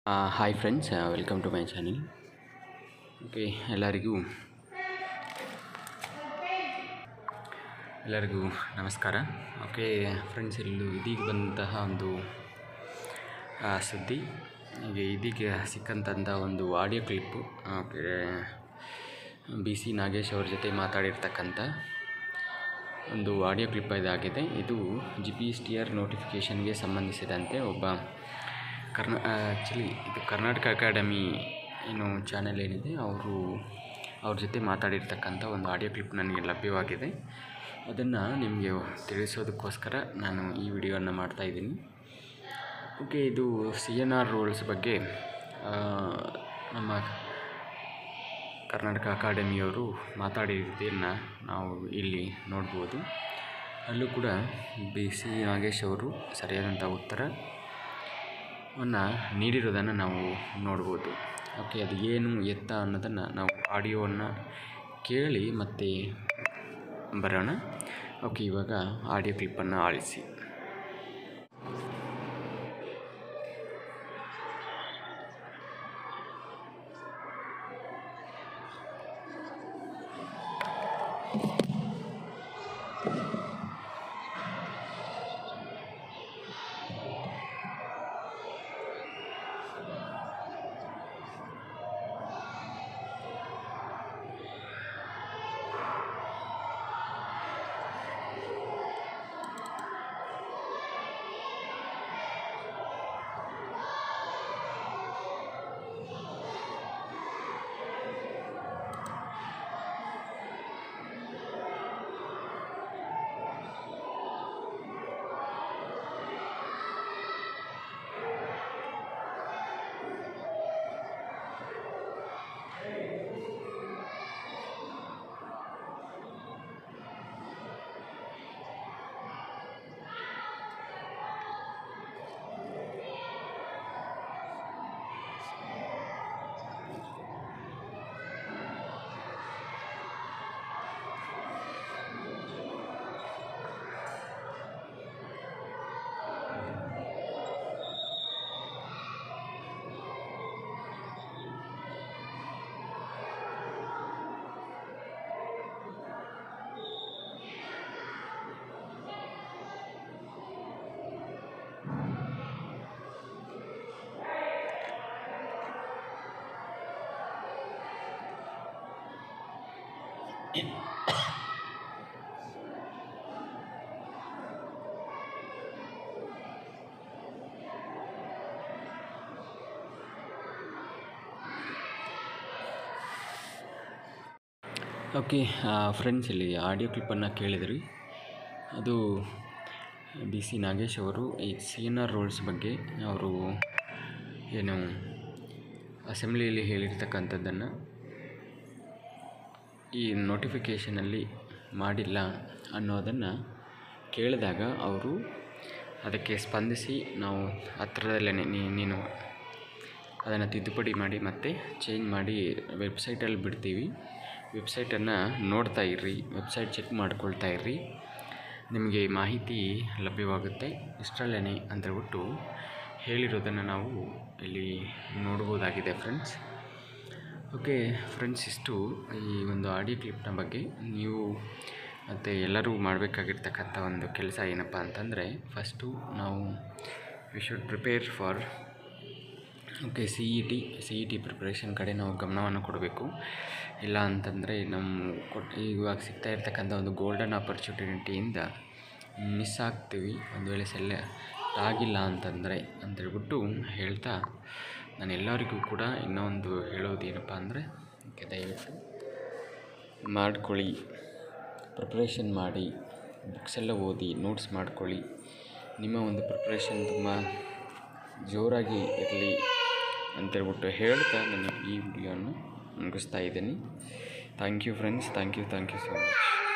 hi friends welcome to my channel okay ಎಲ್ಲರಿಗೂ ಎಲ್ಲರಿಗೂ ನಮಸ್ಕಾರ ಓಕೆ ಫ್ರೆಂಡ್ಸ್ ಇಲ್ಲೂ ಇದೀಗ ಬಂದಂತಹ ಒಂದು ಆ, ಸುದ್ದಿ ಹೀಗೆ ಇದೀಗ ಸಿಕ್ಕಂತಹ ಒಂದು audio clip okay B C Nagesh ಅವ್ರ ಜೊತೆ ಮಾತಾಡಿರ್ತಕ್ಕಂಥ ಒಂದು ಆಡಿಯೋ ಕ್ಲಿಪ್ ಇದಾಗಿದೆ ಇದು G P S T R ನೋಟಿಫಿಕೇಷನ್ಗೆ ಸಂಬಂಧಿಸಿದಂತೆ ಒಬ್ಬ ಕರ್ನಾ ಆ್ಯಕ್ಚುಲಿ ಇದು ಕರ್ನಾಟಕ ಅಕಾಡೆಮಿ ಏನು ಚಾನೆಲ್ ಏನಿದೆ ಅವರು ಅವ್ರ ಜೊತೆ ಮಾತಾಡಿರ್ತಕ್ಕಂಥ ಒಂದು ಆಡಿಯೋ ಕ್ಲಿಪ್ ನನಗೆ ಲಭ್ಯವಾಗಿದೆ ಅದನ್ನು ನಿಮಗೆ ತಿಳಿಸೋದಕ್ಕೋಸ್ಕರ ನಾನು ಈ ವಿಡಿಯೋನ ಮಾಡ್ತಾಯಿದ್ದೀನಿ ಓಕೆ ಇದು ಸಿ ಎನ್ ಆರ್ ರೂಲ್ಸ್ ಬಗ್ಗೆ ಆ, ನಮ್ಮ ಕರ್ನಾಟಕ ಅಕಾಡೆಮಿಯವರು ಮಾತಾಡಿದ್ದನ್ನು ನಾವು ಇಲ್ಲಿ ನೋಡ್ಬೋದು ಅಲ್ಲೂ ಕೂಡ ಬಿ ಸಿ ನಾಗೇಶ್ ಅವರು ಸರಿಯಾದಂಥ ಉತ್ತರವನ್ನು ನೀಡಿರೋದನ್ನು ನಾವು ನೋಡ್ಬೋದು ಓಕೆ ಅದು ಏನು ಎತ್ತ ಅನ್ನೋದನ್ನು ನಾವು ಆಡಿಯೋವನ್ನು ಕೇಳಿ ಮತ್ತೆ ಬರೋಣ ಓಕೆ ಇವಾಗ ಆಡಿಯೋ ಕ್ಲಿಪ್ಪನ್ನು ಆಳಿಸಿ ಓಕೆ ಫ್ರೆಂಡ್ಸ್ ಇಲ್ಲಿ ಆಡಿಯೋ ಕ್ಲಿಪ್ಪನ್ನು ಕೇಳಿದ್ರಿ ಅದು ಬಿ ಸಿ ನಾಗೇಶ್ ಅವರು ಈ ಸಿ ಎನ್ ಆರ್ ರೂಲ್ಸ್ ಬಗ್ಗೆ ಅವರು ಏನು ಅಸೆಂಬ್ಲಿಯಲ್ಲಿ ಹೇಳಿರ್ತಕ್ಕಂಥದ್ದನ್ನು ಈ ನೋಟಿಫಿಕೇಷನಲ್ಲಿ ಮಾಡಿಲ್ಲ ಅನ್ನೋದನ್ನು ಕೇಳಿದಾಗ ಅವರು ಅದಕ್ಕೆ ಸ್ಪಂದಿಸಿ ನಾವು ಹತ್ರದಲ್ಲೇ ನೀನು ಅದನ್ನು ತಿದ್ದುಪಡಿ ಮಾಡಿ ಮತ್ತೆ ಚೇಂಜ್ ಮಾಡಿ ವೆಬ್ಸೈಟಲ್ಲಿ ಬಿಡ್ತೀವಿ ವೆಬ್ಸೈಟನ್ನು ನೋಡ್ತಾ ಇರ್ರಿ ವೆಬ್ಸೈಟ್ ಚೆಕ್ ಮಾಡ್ಕೊಳ್ತಾ ಇರ್ರಿ ನಿಮಗೆ ಮಾಹಿತಿ ಲಭ್ಯವಾಗುತ್ತೆ ಇಷ್ಟರಲ್ಲೇ ಅಂತ ಹೇಳ್ಬಿಟ್ಟು ಹೇಳಿರೋದನ್ನು ನಾವು ಇಲ್ಲಿ ನೋಡ್ಬೋದಾಗಿದೆ ಫ್ರೆಂಡ್ಸ್ ಓಕೆ ಫ್ರೆಂಡ್ಸ್ ಇಷ್ಟು ಈ ಒಂದು ಆಡಿಯೋ ಕ್ಲಿಪ್ನ ಬಗ್ಗೆ ನೀವು ಮತ್ತು ಎಲ್ಲರೂ ಮಾಡಬೇಕಾಗಿರ್ತಕ್ಕಂಥ ಒಂದು ಕೆಲಸ ಏನಪ್ಪ ಅಂತಂದರೆ ಫಸ್ಟು ನಾವು we should prepare for okay C E T C E T preparation ಕಡೆ ನಾವು ಗಮನವನ್ನು ಕೊಡಬೇಕು ಇಲ್ಲ ಅಂತಂದರೆ ನಮ್ಮ ಕೊಟ್ಟು ಇವಾಗ ಸಿಗ್ತಾ ಇರ್ತಕ್ಕಂಥ ಒಂದು ಗೋಲ್ಡನ್ ಆಪರ್ಚುನಿಟಿಯಿಂದ ಮಿಸ್ ಆಗ್ತೀವಿ ಒಂದು ವೇಳೆ ಸೆಲ್ಲ ಆಗಿಲ್ಲ ಅಂತಂದರೆ ಅಂತೇಳ್ಬಿಟ್ಟು ಹೇಳ್ತಾ ನಾನು ಎಲ್ಲರಿಗೂ ಕೂಡ ಇನ್ನೊಂದು ಹೇಳೋದು ಏನಪ್ಪ ಅಂದರೆ ಓಕೆ ದಯವಿಟ್ಟು ಮಾಡ್ಕೊಳ್ಳಿ ಪ್ರಿಪ್ರೇಷನ್ ಮಾಡಿ ಬುಕ್ಸ್ ಎಲ್ಲ ಓದಿ ನೋಟ್ಸ್ ಮಾಡ್ಕೊಳ್ಳಿ ನಿಮ್ಮ ಒಂದು ಪ್ರಿಪ್ರೇಷನ್ ತುಂಬ ಜೋರಾಗಿ ಇರಲಿ ಅಂತೇಳ್ಬಿಟ್ಟು ಹೇಳ್ತಾ ನಾನು ಈ ವಿಡಿಯೋನ ಮುಗಿಸ್ತಾ ಇದ್ದೀನಿ thank you friends thank you thank you so much